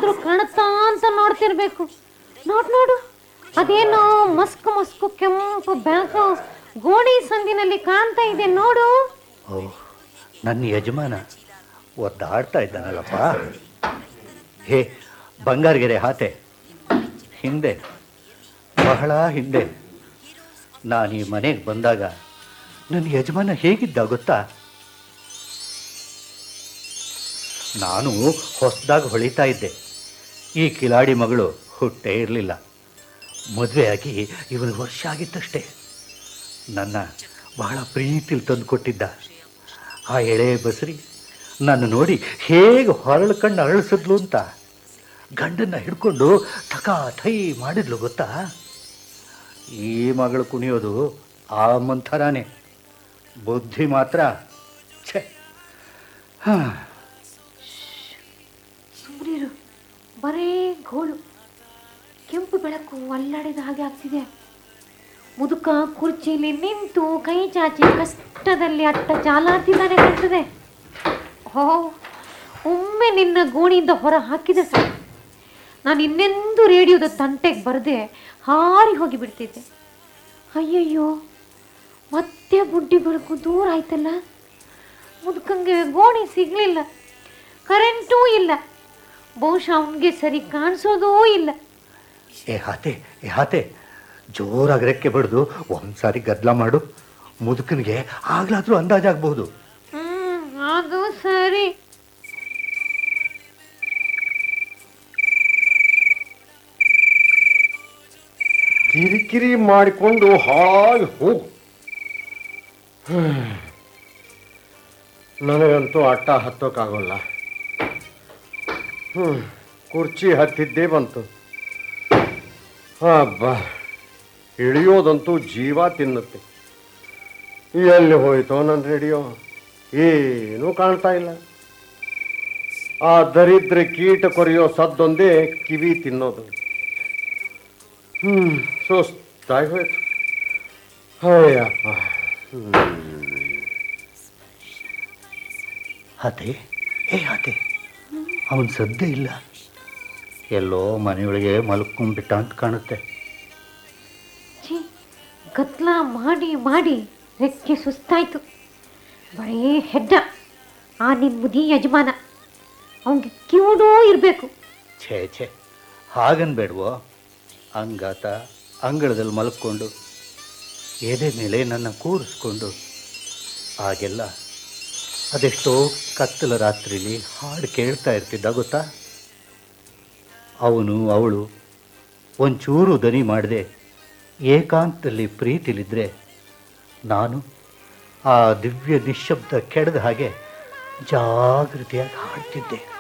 ಎಲ್ಲಾದ್ರೂ ಕಾಣುತ್ತಾ ಅಂತ ನೋಡ್ತಿರ್ಬೇಕು ನೋಡ್ ನೋಡು ಅದೇನೋ ಮಸ್ಕು ಮಸ್ಕು ಕೆಂಪು ಬೆಳಕು ಗೋಣಿ ಸಂದಿನಲ್ಲಿ ಕಾಣ್ತಾ ಇದೆ ನೋಡು ಓ ನನ್ನ ಯಜಮಾನ ಒದ್ದಾಡ್ತಾ ಇದ್ದಾನಲ್ಲಪ್ಪ ಹೇ ಬಂಗಾರಗೆರೆ ಹಾತೆ ಹಿಂದೆ ಬಹಳ ಹಿಂದೆ ನಾನು ಈ ಮನೆಗೆ ಬಂದಾಗ ನನ್ನ ಯಜಮಾನ ಹೇಗಿದ್ದ ಗೊತ್ತಾ ನಾನು ಹೊಸದಾಗಿ ಹೊಳಿತಾ ಇದ್ದೆ ಈ ಕಿಲಾಡಿ ಮಗಳು ಹುಟ್ಟೇ ಇರಲಿಲ್ಲ ಮದುವೆಯಾಗಿ ಇವನಿಗೆ ವರ್ಷ ಆಗಿತ್ತಷ್ಟೇ ನನ್ನ ಬಹಳ ಪ್ರೀತಿಲಿ ತಂದು ಕೊಟ್ಟಿದ್ದ ಆ ಎಳೆ ಬಸರಿ ನನ್ನ ನೋಡಿ ಹೇಗೆ ಹೊರಳ್ಕಂಡು ಅರಳಿಸಿದ್ಲು ಅಂತ ಗಂಡನ್ನ ಹಿಡ್ಕೊಂಡು ಥಕ ಥೈ ಮಾಡಿದ್ಲು ಗೊತ್ತಾ ಈ ಮಗಳು ಕುಣಿಯೋದು ಆ ಮಂಥರಾನೇ ಬುದ್ಧಿ ಮಾತ್ರ ಛೆ ಹಾಂ ಸುಮ್ನಿರು ಬರೇ ಗೋಳು ಕೆಂಪು ಬೆಳಕು ಅಲ್ಲಾಡಿದ ಹಾಗೆ ಆಗ್ತಿದೆ ಮುದುಕ ಕುರ್ಚಿಲಿ ನಿಂತು ಕೈ ಚಾಚಿ ಕಷ್ಟದಲ್ಲಿ ಅಟ್ಟ ಚಾಲಾಡ್ತಿದ್ದಾನೆ ಕಾಣ್ತದೆ ಹೋ ಒಮ್ಮೆ ನಿನ್ನ ಗೋಣಿಯಿಂದ ಹೊರ ಹಾಕಿದ್ರೆ ಸಾಕು ನಾನು ಇನ್ನೆಂದೂ ರೇಡಿಯೋದ ತಂಟೆಗೆ ಬರದೆ ಹಾರಿ ಹೋಗಿ ಬಿಡ್ತಿದ್ದೆ ಅಯ್ಯಯ್ಯೋ ಮತ್ತೆ ಬುಡ್ಡಿ ಬೆಳಕು ದೂರ ಆಯ್ತಲ್ಲ ಮುದುಕಂಗೆ ಗೋಣಿ ಸಿಗ್ಲಿಲ್ಲ ಕರೆಂಟೂ ಇಲ್ಲ ಬಹುಶಃ ಅವನಿಗೆ ಸರಿ ಕಾಣಿಸೋದೂ ಇಲ್ಲ ಏ ಹಾತೆ ಏ ಹಾತೆ ಜೋರಾಗಿ ರೆಕ್ಕೆ ಬಡ್ದು ಒಂದ್ಸಾರಿ ಗದ್ಲ ಮಾಡು ಮುದುಕನಿಗೆ ಆಗ್ಲಾದ್ರೂ ಅಂದಾಜಾಗ್ಬಹುದು ಹ್ಮ್ ಅದು ಸರಿ ಕಿರಿಕಿರಿ ಮಾಡಿಕೊಂಡು ಹಾಳಾಗಿ ಹೋಗು ಹ್ಮ್. ನನಗಂತೂ ಅಟ್ಟ ಹತ್ತೋಕ್ಕಾಗೋಲ್ಲ ಹ್ಞೂ ಕುರ್ಚಿ ಹತ್ತಿದ್ದೇ ಬಂತು ಹಬ್ಬ ಇಳಿಯೋದಂತೂ ಜೀವ ತಿನ್ನುತ್ತೆ ಎಲ್ಲಿ ಹೋಯ್ತೋ ನನ್ನ ರೇಡಿಯೋ ಏನೂ ಕಾಣ್ತಾ ಇಲ್ಲ ಆ ದರಿದ್ರ ಕೀಟ ಕೊರೆಯೋ ಸದ್ದೊಂದೇ ಕಿವಿ ತಿನ್ನೋದು ಹ್ಮ್ ಸುಸ್ತಾಗಿ ಹೋಯ್ತು ಅಯ್ಯಪ್ಪ ಹಾತೆ ಏ ಹಾತೆ ಅವನ ಸದ್ದೇ ಇಲ್ಲ ಎಲ್ಲೋ ಮನೆಯೊಳಗೆ ಮಲ್ಕೊಂಡ್ಬಿಟ್ಟ ಅಂತ ಕಾಣುತ್ತೆ ಛೀ ಗದ್ಲ ಮಾಡಿ ಮಾಡಿ ರೆಕ್ಕೆ ಸುಸ್ತಾಯ್ತು ಬರೀ ಹೆಡ್ಡ ಆ ನಿನ್ ಮುದಿ ಯಜಮಾನ ಅವನಿಗೆ ಕಿವುಡೂ ಇರಬೇಕು ಛೇ ಛೇ ಹಾಗನ್ಬೇಡ್ವೋ ಅಂಗಾತ ಅಂಗಳದಲ್ಲಿ ಮಲ್ಕೊಂಡು ಎದೆ ಮೇಲೆ ನನ್ನ ಕೂರಿಸ್ಕೊಂಡು ಆಗೆಲ್ಲ ಅದೆಷ್ಟೋ ಕತ್ತಲ ರಾತ್ರಿಲಿ ಹಾಡು ಕೇಳ್ತಾ ಇರ್ತಿದ್ದ ಗೊತ್ತಾ ಅವನು ಅವಳು ಒಂಚೂರು ದನಿ ಮಾಡದೆ ಏಕಾಂತದಲ್ಲಿ ಪ್ರೀತಿಲಿದ್ರೆ ನಾನು ಆ ದಿವ್ಯ ನಿಶ್ಶಬ್ದ ಕೆಡದ ಹಾಗೆ ಜಾಗೃತಿಯಾಗಿ ಹಾಡ್ತಿದ್ದೆ